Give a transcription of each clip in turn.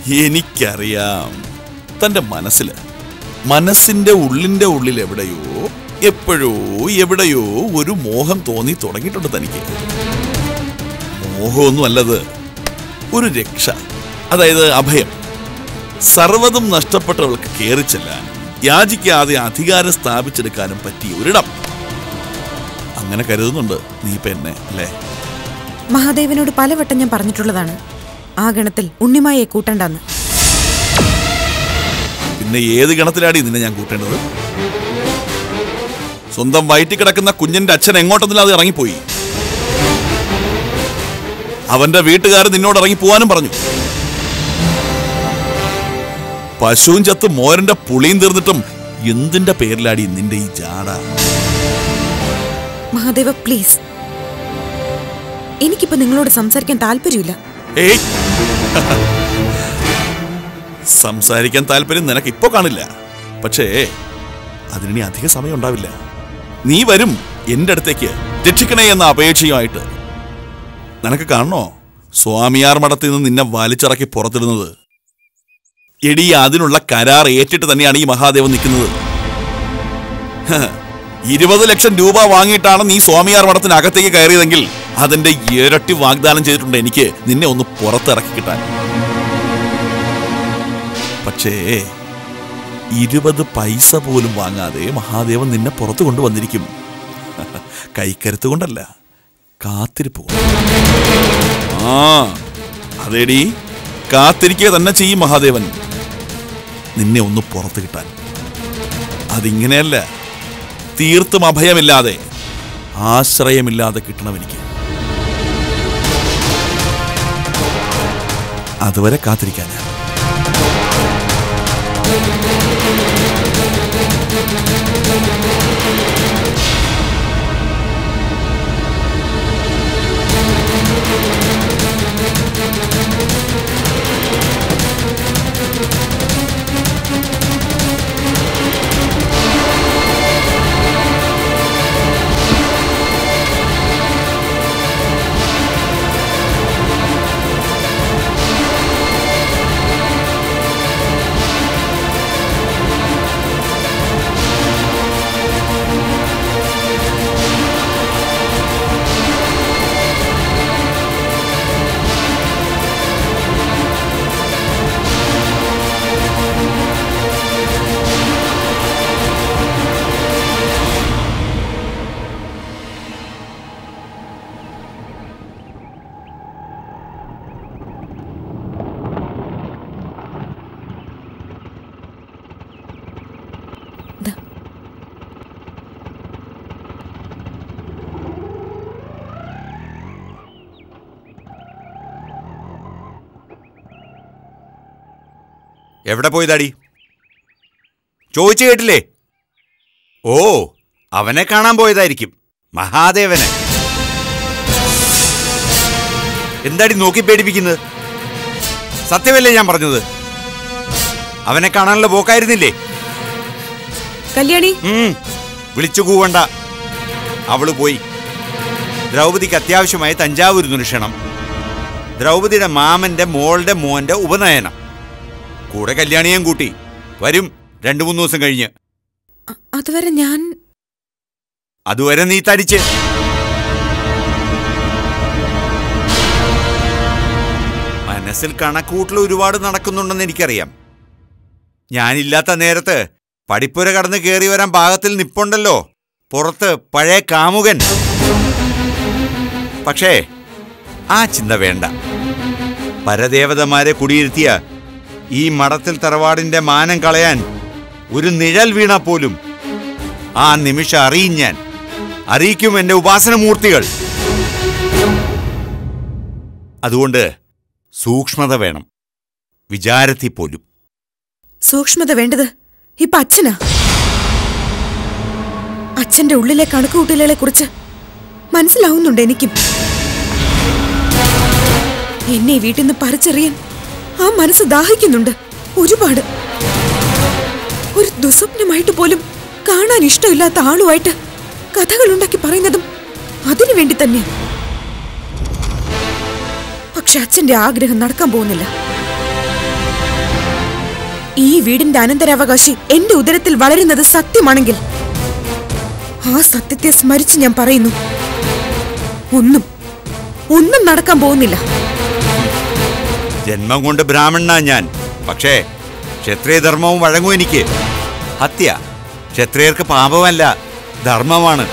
എനിക്കറിയാം തന്റെ മനസ്സില് മനസ്സിന്റെ ഉള്ളിന്റെ ഉള്ളിൽ എവിടെയോ എപ്പോഴോ എവിടെയോ ഒരു മോഹം തോന്നി തുടങ്ങിയിട്ടുണ്ട് തനിക്ക് മോഹമൊന്നും അല്ലത് ഒരു രക്ഷ അതായത് അഭയം സർവ്വതും നഷ്ടപ്പെട്ടവൾക്ക് കയറി ചെല്ലാൻ യാചിക്കാതെ അധികാരം സ്ഥാപിച്ചെടുക്കാനും പറ്റിയ ഒരിടം അങ്ങനെ കരുതുന്നുണ്ട് നീ ഇപ്പൊ എന്നെ അല്ലേ മഹാദേവനോട് പലവട്ടം ഞാൻ പറഞ്ഞിട്ടുള്ളതാണ് ആ ഗണത്തിൽ ഉണ്ണിമായെ കൂട്ടണ്ടെന്ന് പിന്നെ ഏത് ഗണത്തിലാടി നിന്നെ ഞാൻ കൂട്ടേണ്ടത് സ്വന്തം വയറ്റിൽ കിടക്കുന്ന കുഞ്ഞിന്റെ അച്ഛൻ എങ്ങോട്ടെന്നില്ലാതെ ഇറങ്ങിപ്പോയി അവന്റെ വീട്ടുകാർ നിന്നോട് ഇറങ്ങി പോവാനും പറഞ്ഞു പശുവും ചത്ത് മോരന്റെ പുളിയും തീർന്നിട്ടും എന്തിന്റെ പേരിലാടി നിന്റെ ഈ ജാട മഹാദേവ പ്ലീസ് എനിക്കിപ്പോ നിങ്ങളോട് സംസാരിക്കാൻ താല്പര്യമില്ല ഏയ് സംസാരിക്കാൻ താല്പര്യം നിനക്ക് ഇപ്പോ കാണില്ല പക്ഷേ അതിനി അധിക സമയം ഉണ്ടാവില്ല നീ വരും എന്റെ അടുത്തേക്ക് രക്ഷിക്കണേ എന്ന അപേക്ഷയുമായിട്ട് നിനക്ക് കാണണോ സ്വാമിയാർ മഠത്തിൽ നിന്ന് നിന്നെ വലിച്ചിറക്കി പുറത്തിടുന്നത് എടി അതിനുള്ള കരാർ ഏറ്റിട്ട് തന്നെയാണ് ഈ മഹാദേവൻ നിൽക്കുന്നത് ഹ, ഇരുപത് ലക്ഷം രൂപ വാങ്ങിയിട്ടാണ് നീ സ്വാമിയാർ മഠത്തിനകത്തേക്ക് കയറിയതെങ്കിൽ അതിന്റെ ഇരട്ടി വാഗ്ദാനം ചെയ്തിട്ടുണ്ട് എനിക്ക് നിന്നെ ഒന്ന് പുറത്തിറക്കി കിട്ടാൻ പക്ഷേ ഇരുപത് പൈസ പോലും വാങ്ങാതെ മഹാദേവൻ നിന്നെ പുറത്തു കൊണ്ടുവന്നിരിക്കും കൈക്കരുത്ത് കൊണ്ടല്ല കാത്തിരിപ്പ് കൊണ്ട് ആ അതേടി കാത്തിരിക്കുക തന്നെ ചെയ്യും മഹാദേവൻ നിന്നെ ഒന്ന് പുറത്ത് കിട്ടാൻ അതിങ്ങനെയല്ല തീർത്തും അഭയമില്ലാതെ ആശ്രയമില്ലാതെ കിട്ടണം എനിക്ക് അതുവരെ കാത്തിരിക്കാൻ ഞാൻ ദാ. എവിടെ പോയതാടി ചോദിച്ചു കേട്ടില്ലേ ഓ അവനെ കാണാൻ പോയതായിരിക്കും മഹാദേവനെ എന്താടി നോക്കി പേടിപ്പിക്കുന്നത് സത്യമല്ലേ ഞാൻ പറഞ്ഞത് അവനെ കാണാനുള്ള പോക്കായിരുന്നില്ലേ കല്യാണി ഉം, വിളിച്ചു കൂവണ്ട അവള് പോയി ദ്രൗപദിക്ക് അത്യാവശ്യമായി തഞ്ചാവൂരിൽ ക്ഷണം ദ്രൗപദിയുടെ മാമന്റെ മോളുടെ മോന്റെ ഉപനയനം കൂടെ കല്യാണിയും കൂട്ടി വരും രണ്ടു മൂന്ന് ദിവസം കഴിഞ്ഞ് അ- അതുവരെ ഞാൻ അതുവരെ നീ തടിച്ച് മനസ്സിൽ കണക്കൂട്ടൽ ഒരുപാട് നടക്കുന്നുണ്ടെന്ന് എനിക്കറിയാം ഞാനില്ലാത്ത നേരത്ത് പടിപ്പുര കടന്ന് കയറി വരാൻ പാകത്തിൽ നിപ്പുണ്ടല്ലോ പുറത്ത് പഴയ കാമുകൻ പക്ഷേ ആ ചിന്ത വേണ്ട പരദേവതമാരെ കുടിയിരുത്തിയ ഈ മഠത്തിൽ തറവാടിന്റെ മാനം കളയാൻ ഒരു നിഴൽ വീണ പോലും ആ നിമിഷം അറിയും ഞാൻ അറിയിക്കും എന്റെ ഉപാസനമൂർത്തികൾ അതുകൊണ്ട് സൂക്ഷ്മത വേണം വിചാരത്തിൽ പോലും സൂക്ഷ്മത വേണ്ടത് ഇപ്പൊ അച്ഛനാ അച്ഛന്റെ ഉള്ളിലെ കണക്കുകൂട്ടലുകളെ കുറിച്ച് മനസ്സിലാവുന്നുണ്ട് എനിക്കും എന്നെ ഈ വീട്ടിൽ നിന്ന് പറിച്ചെറിയാൻ ആ മനസ്സ് ദാഹിക്കുന്നുണ്ട് ഒരുപാട് ഒരു ദുസ്വപ്നമായിട്ട് പോലും കാണാൻ ഇഷ്ടമില്ലാത്ത ആളുമായിട്ട് കഥകൾ ഉണ്ടാക്കി പറയുന്നതും അതിനു വേണ്ടി തന്നെ പക്ഷെ അച്ഛന്റെ ആഗ്രഹം നടക്കാൻ പോകുന്നില്ല ഈ വീടിന്റെ അനന്തരാവകാശി എന്റെ ഉദരത്തിൽ വളരുന്നത് സത്യമാണെങ്കിൽ ആ സത്യത്തെ സ്മരിച്ച് ഞാൻ പറയുന്നു ഒന്നും ഒന്നും നടക്കാൻ പോകുന്നില്ല ജന്മം കൊണ്ട് ബ്രാഹ്മണനാ ഞാൻ പക്ഷേ ക്ഷത്രിയധർമ്മവും വഴങ്ങും എനിക്ക് ഹത്യ ക്ഷത്രിയർക്ക് പാപമല്ല ധർമ്മമാണ്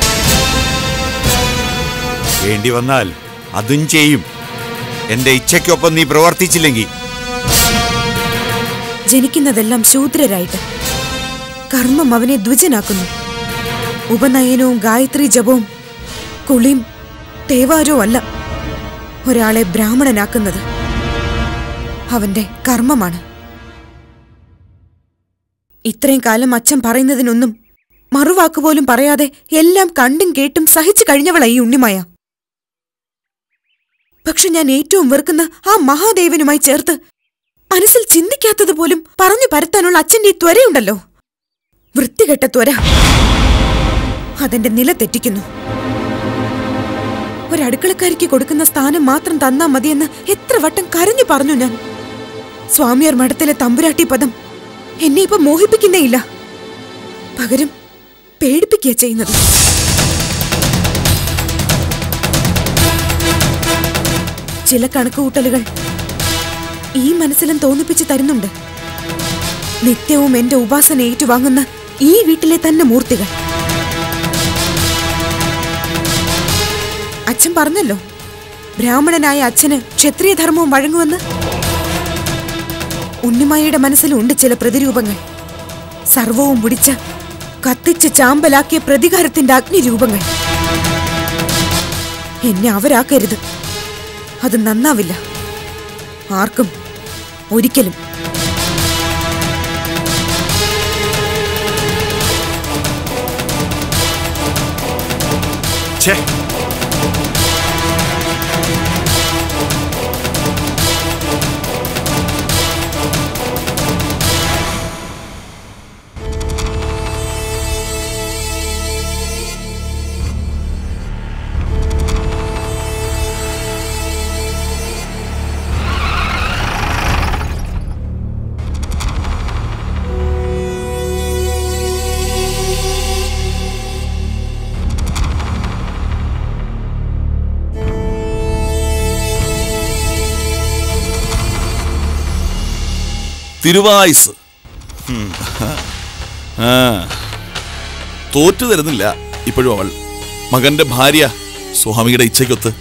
വേണ്ടി വന്നാൽ അതും ചെയ്യും എന്റെ ഇച്ഛയ്ക്കൊപ്പം നീ പ്രവർത്തിച്ചില്ലെങ്കിൽ ജനിക്കുന്നതെല്ലാം ശൂദ്രരായിട്ട് കർമ്മം അവനെ ദ്വിജനാക്കുന്നു ഉപനയനവും ഗായത്രി ജപവും കുളിയും തേവാരവും അല്ല ഒരാളെ ബ്രാഹ്മണനാക്കുന്നത് അവന്റെ കർമ്മമാണ് ഇത്രയും കാലം അച്ഛൻ പറയുന്നതിനൊന്നും മറുവാക്കുപോലും പറയാതെ എല്ലാം കണ്ടും കേട്ടും സഹിച്ചു കഴിഞ്ഞവളായി ഈ ഉണ്ണിമായ പക്ഷെ ഞാൻ ഏറ്റവും വെറുക്കുന്ന ആ മഹാദേവനുമായി ചേർത്ത് മനസ്സിൽ ചിന്തിക്കാത്തത് പോലും പറഞ്ഞു പരത്താനുള്ള അച്ഛന്റെ ഈ ത്വരയുണ്ടല്ലോ വൃത്തികെട്ട ത്വര അതെന്റെ നില തെറ്റിക്കുന്നു ഒരടുക്കളക്കാരിക്ക് കൊടുക്കുന്ന സ്ഥാനം മാത്രം തന്നാ മതിയെന്ന് എത്ര വട്ടം കരഞ്ഞു പറഞ്ഞു ഞാൻ സ്വാമിയാർ മഠത്തിലെ തമ്പുരാട്ടി പദം എന്നെ ഇപ്പൊ മോഹിപ്പിക്കുന്നേയില്ല പകരം പേടിപ്പിക്കുക ചെയ്യുന്നത് ചില കണക്കുകൂട്ടലുകൾ ഈ മനസ്സിലും തോന്നിപ്പിച്ച് തരുന്നുണ്ട് നിത്യവും എന്റെ ഉപാസന ഏറ്റുവാങ്ങുന്ന ഈ വീട്ടിലെ തന്നെ മൂർത്തികൾ അച്ഛൻ പറഞ്ഞല്ലോ ബ്രാഹ്മണനായ അച്ഛന് ക്ഷത്രിയധർമ്മവും വഴങ്ങുമെന്ന് ഉണ്ണിമായയുടെ മനസ്സിലുണ്ട് ചില പ്രതിരൂപങ്ങൾ സർവവും മുടിച്ച് കത്തിച്ച് ചാമ്പലാക്കിയ പ്രതികാരത്തിന്റെ അഗ്നിരൂപങ്ങൾ എന്നെ അവരാക്കരുത് അത് നന്നാവില്ല ആർക്കും ഒരിക്കലും ഛേ തിരുവായുസ് ആ തോറ്റു തരുന്നില്ല ഇപ്പോഴും അവൾ മകന്റെ ഭാര്യ സ്വാമിയുടെ ഇച്ഛയ്ക്കൊത്ത്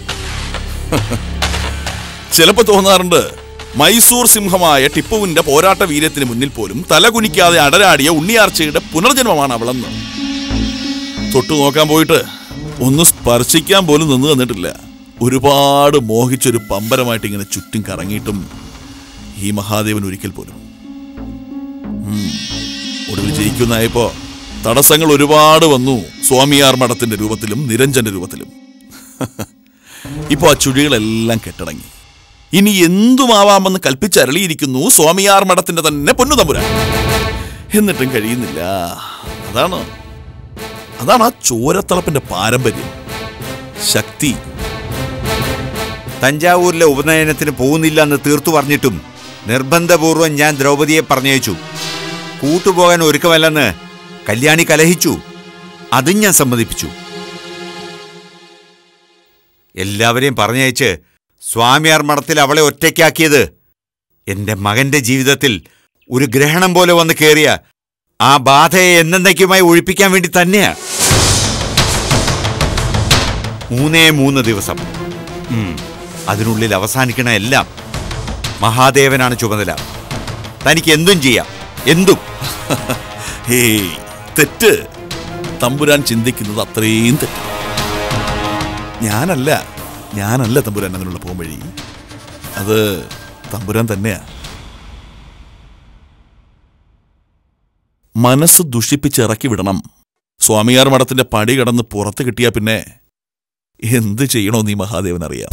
ചിലപ്പോ തോന്നാറുണ്ട് മൈസൂർ സിംഹമായ ടിപ്പുവിന്റെ പോരാട്ട വീര്യത്തിന് മുന്നിൽ പോലും തലകുനിക്കാതെ അടരാടിയ ഉണ്ണിയാർച്ചയുടെ പുനർജന്മമാണ് അവളെന്ന് തൊട്ടു നോക്കാൻ പോയിട്ട് ഒന്ന് സ്പർശിക്കാൻ പോലും നിന്ന് തന്നിട്ടില്ല ഒരുപാട് മോഹിച്ചൊരു പമ്പരമായിട്ട് ഇങ്ങനെ ചുറ്റും കറങ്ങിയിട്ടും ഈ മഹാദേവൻ ഒരിക്കൽ പോലും ഉം. ഒടുവിൽ ജയിക്കുന്നായപ്പോ തടസ്സങ്ങൾ ഒരുപാട് വന്നു സ്വാമിയാർ മഠത്തിന്റെ രൂപത്തിലും നിരഞ്ജന്റെ രൂപത്തിലും ഇപ്പോ ആ ചുഴികളെല്ലാം കെട്ടടങ്ങി ഇനി എന്തുമാവാമെന്ന് കൽപ്പിച്ചരളിയിരിക്കുന്നു സ്വാമിയാർ മഠത്തിന്റെ തന്നെ പൊന്നുതമ്പുരാൻ എന്നിട്ടും കഴിയുന്നില്ല അതാണ് അതാണ് ആ ചോരത്തളപ്പിന്റെ പാരമ്പര്യം ശക്തി തഞ്ചാവൂരിലെ ഉപനയനത്തിന് പോകുന്നില്ല എന്ന് തീർത്തു പറഞ്ഞിട്ടും നിർബന്ധപൂർവം ഞാൻ ദ്രൗപദിയെ പറഞ്ഞയച്ചു കൂട്ടുപോകാൻ ഒരുക്കമല്ലെന്ന് കല്യാണി കലഹിച്ചു അതും ഞാൻ സമ്മതിപ്പിച്ചു എല്ലാവരെയും പറഞ്ഞയച്ച് സ്വാമിയാർ മഠത്തിൽ അവളെ ഒറ്റയ്ക്കാക്കിയത് എന്റെ മകന്റെ ജീവിതത്തിൽ ഒരു ഗ്രഹണം പോലെ വന്ന് കയറിയ ആ ബാധയെ എന്നേക്കുമായി ഒഴിപ്പിക്കാൻ വേണ്ടി തന്നെയാ മൂന്നേ മൂന്ന് ദിവസം ഉം. അതിനുള്ളിൽ അവസാനിക്കണ എല്ലാം മഹാദേവനാണ് ചുമതല തനിക്ക് എന്തും ചെയ്യാം എന്തും ഹേയ് തെറ്റ് തമ്പുരാൻ ചിന്തിക്കുന്നത് അത്രയും തെറ്റ് ഞാനല്ല ഞാനല്ല തമ്പുരാൻ അതിനുള്ള പോംവഴി അത് തമ്പുരാൻ തന്നെയാ മനസ്സ് ദുഷിപ്പിച്ച് ഇറക്കി വിടണം സ്വാമിയാർ മഠത്തിന്റെ പടി കടന്ന് പുറത്ത് കിട്ടിയാ പിന്നെ എന്ത് ചെയ്യണോ നീ മഹാദേവൻ അറിയാം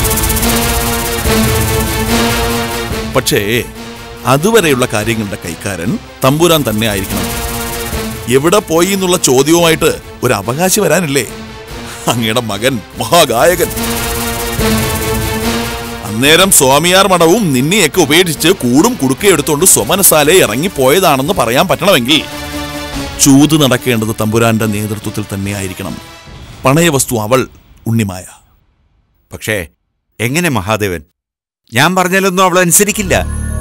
പക്ഷേ അതുവരെയുള്ള കാര്യങ്ങളുടെ കൈക്കാരൻ തമ്പുരാൻ തന്നെ ആയിരിക്കണം എവിടെ പോയി എന്നുള്ള ചോദ്യവുമായിട്ട് ഒരു അവകാശി വരാനില്ലേ അങ്ങയുടെ മകൻ മഹാഗായകൻ അന്നേരം സ്വാമിയാർ മഠവും നിന്നെയൊക്കെ ഉപേക്ഷിച്ച് കൂടും കുടുക്കയെടുത്തുകൊണ്ട് സ്വമനസാലെ ഇറങ്ങിപ്പോയതാണെന്ന് പറയാൻ പറ്റണമെങ്കിൽ ചൂത് നടക്കേണ്ടത് തമ്പുരാന്റെ നേതൃത്വത്തിൽ തന്നെയായിരിക്കണം പണയവസ്തു അവൾ ഉണ്ണിമായ പക്ഷേ എങ്ങനെ മഹാദേവൻ ഞാൻ പറഞ്ഞാലൊന്നും അവൾ അനുസരിക്കില്ല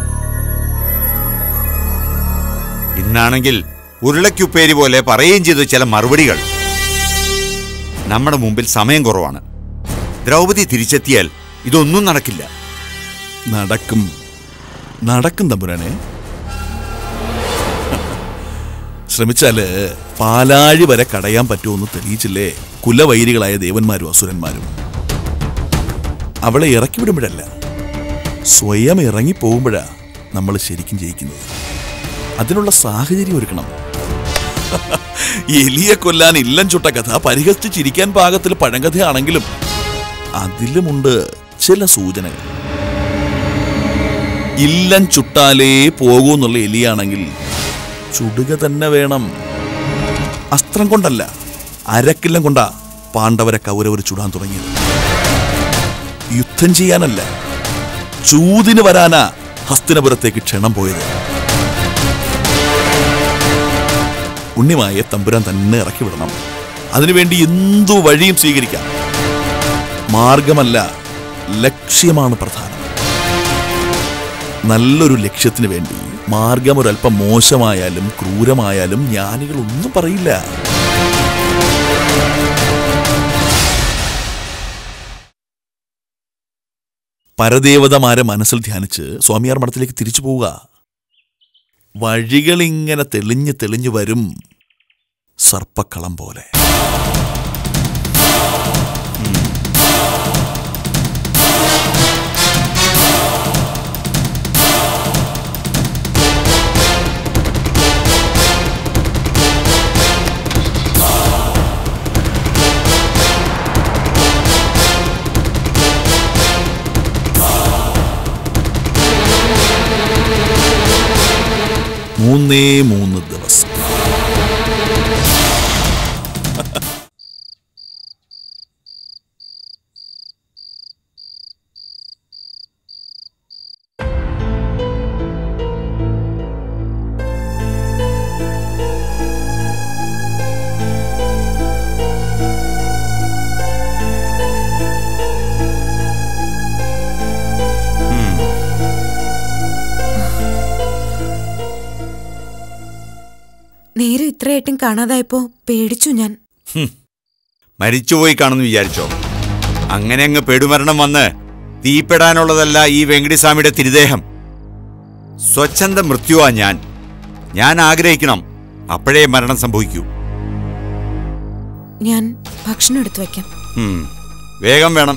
ഇന്നാണെങ്കിൽ ഉരുളയ്ക്കുപ്പേരി പോലെ പറയുകയും ചെയ്തു ചില മറുപടികൾ നമ്മുടെ മുമ്പിൽ സമയം കുറവാണ് ദ്രൗപദി തിരിച്ചെത്തിയാൽ ഇതൊന്നും നടക്കില്ല നടക്കും നടക്കും തമ്പുരാനെ ശ്രമിച്ചാല് പാലാഴി വരെ കടയാൻ പറ്റുമെന്ന് തെളിയിച്ചില്ലേ കുലവൈരികളായ ദേവന്മാരും അസുരന്മാരും അവളെ ഇറക്കി വിടുമ്പോഴല്ല സ്വയം ഇറങ്ങി പോകുമ്പോഴാ നമ്മൾ ശരിക്കും ജയിക്കുന്നത് അതിനുള്ള സാഹചര്യം ഒരുക്കണം എലിയെ കൊല്ലാൻ ഇല്ലം ചുട്ട കഥ പരിഹസിച്ച് ചിരിക്കാൻ പാകത്തിൽ പഴങ്കഥയാണെങ്കിലും അതിലുമുണ്ട് ചില സൂചനകൾ ഇല്ലം ചുട്ടാലേ പോകൂ എന്നുള്ള എലിയാണെങ്കിൽ ചുടുക തന്നെ വേണം അസ്ത്രം കൊണ്ടല്ല അരക്കില്ലം കൊണ്ടാ പാണ്ഡവരെ കൗരവർ ചുടാൻ തുടങ്ങിയത് യുദ്ധം ചെയ്യാനല്ല ചൂതിന് വരാനാ ഹസ്തിനപുരത്തേക്ക് ക്ഷണം പോയത് ഉണ്ണിമായ തമ്പുരാൻ തന്നെ ഇറക്കി വിടണം അതിനുവേണ്ടി എന്തു വഴിയും സ്വീകരിക്കാം മാർഗമല്ല ലക്ഷ്യമാണ് പ്രധാനം നല്ലൊരു ലക്ഷ്യത്തിന് വേണ്ടി മാർഗം ഒരല്പം മോശമായാലും ക്രൂരമായാലും ജ്ഞാനികൾ ഒന്നും പറയില്ല പരദേവതമാരെ മനസ്സിൽ ധ്യാനിച്ച് സ്വാമിയാർ മഠത്തിലേക്ക് തിരിച്ചു പോവുക വഴികളിങ്ങനെ തെളിഞ്ഞ് തെളിഞ്ഞു വരും സർപ്പക്കളം പോലെ മൂന്നേ മൂന്ന് ദിവസം നേരെ ഇത്രയായിട്ടും കാണാതായപ്പോ പേടിച്ചു ഞാൻ മരിച്ചുപോയി കാണുന്നു വിചാരിച്ചോ അങ്ങനെ അങ്ങ് പെടുമരണം വന്ന് തീപ്പെടാനുള്ളതല്ല ഈ വെങ്കടിസ്വാമിയുടെ തിരുദേഹം സ്വച്ഛന്ത മൃത്യുവാ ഞാൻ ഞാൻ ആഗ്രഹിക്കണം അപ്പോഴേ മരണം സംഭവിക്കൂ ഞാൻ ഭക്ഷണം എടുത്തു വെക്കാം ഉം. വേഗം വേണം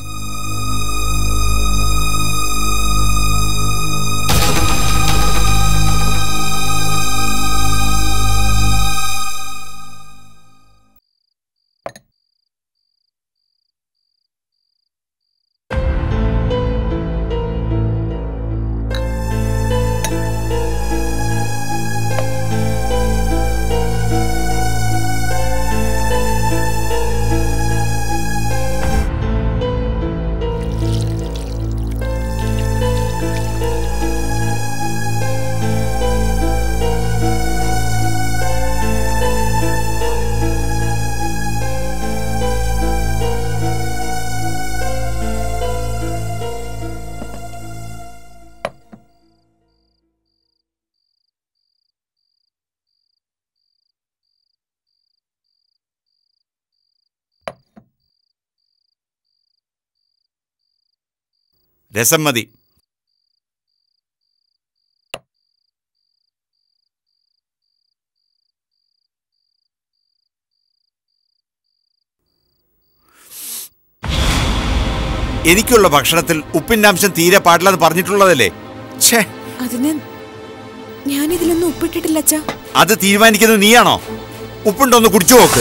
രസം മതി എനിക്കുള്ള ഭക്ഷണത്തിൽ ഉപ്പിന്റെ അംശം തീരെ പാടില്ലെന്ന് പറഞ്ഞിട്ടുള്ളതല്ലേ ഛേ അതിന് ഞാനിതിലൊന്നും ഉപ്പിട്ടിട്ടില്ല അച്ഛാ അത് തീരുമാനിക്കുന്നത് നീയാണോ ഉപ്പുണ്ടോന്ന് കുടിച്ചു നോക്ക്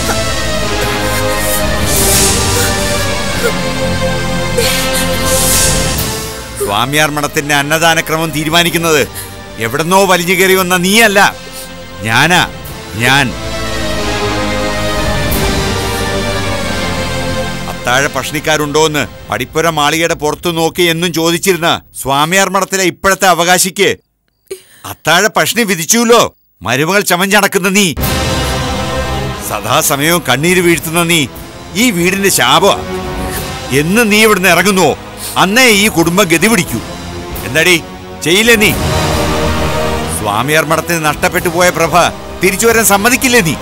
സ്വാമിയാർ മഠത്തിന്റെ അന്നദാനക്രമം തീരുമാനിക്കുന്നത് എവിടെന്നോ വലിഞ്ഞു കയറി വന്ന നീയല്ല ഞാനാ ഞാൻ അത്താഴ ഭക്ഷണിക്കാരുണ്ടോന്ന് പടിപ്പുര മാളികയുടെ പുറത്തു നോക്കി എന്നും ചോദിച്ചിരുന്ന സ്വാമിയാർ മഠത്തിലെ ഇപ്പോഴത്തെ അവകാശിക്ക് അത്താഴ ഭക്ഷണി വിധിച്ചുല്ലോ മരുമകൾ ചമഞ്ഞടക്കുന്ന നീ സദാസമയവും കണ്ണീര് വീഴ്ത്തുന്ന നീ ഈ വീടിന്റെ ശാപ എന്ന് നീ ഇവിടുന്ന് ഇറങ്ങുന്നുവോ അന്നേ ഈ കുടുംബം ഗതി പിടിക്കൂ എന്താടി ചെയ്യില്ലേ നീ സ്വാമിയാർ മഠത്തിന് നഷ്ടപ്പെട്ടു പോയ പ്രഭ തിരിച്ചു വരാൻ സമ്മതിക്കില്ലേ നീ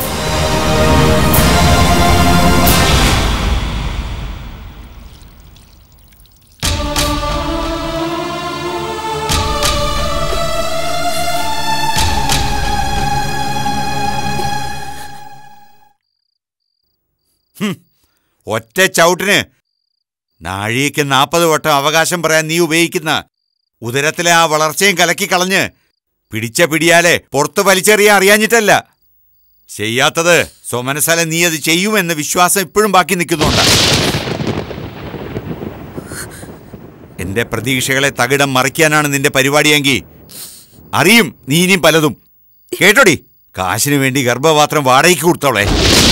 ഒറ്റ ചവിട്ടിന് നാഴികയ്ക്ക് നാൽപ്പത് വട്ടം അവകാശം പറയാൻ നീ ഉപയോഗിക്കുന്ന ഉദരത്തിലെ ആ വളർച്ചയും കലക്കി കളഞ്ഞ് പിടിച്ച പിടിയാലെ പുറത്ത് വലിച്ചെറിയാൻ അറിയാഞ്ഞിട്ടല്ല ചെയ്യാത്തത് സ്വമനസാലെ നീ അത് ചെയ്യുമെന്ന വിശ്വാസം ഇപ്പോഴും ബാക്കി നിൽക്കുന്നുണ്ട് എന്റെ പ്രതീക്ഷകളെ തകിടം മറിക്കാനാണ് നിന്റെ പരിപാടിയെങ്കിൽ അറിയും നീ ഇനിയും പലതും കേട്ടോടി കാശിനു വേണ്ടി ഗർഭപാത്രം വാടകയ്ക്ക് കൊടുത്തോളെ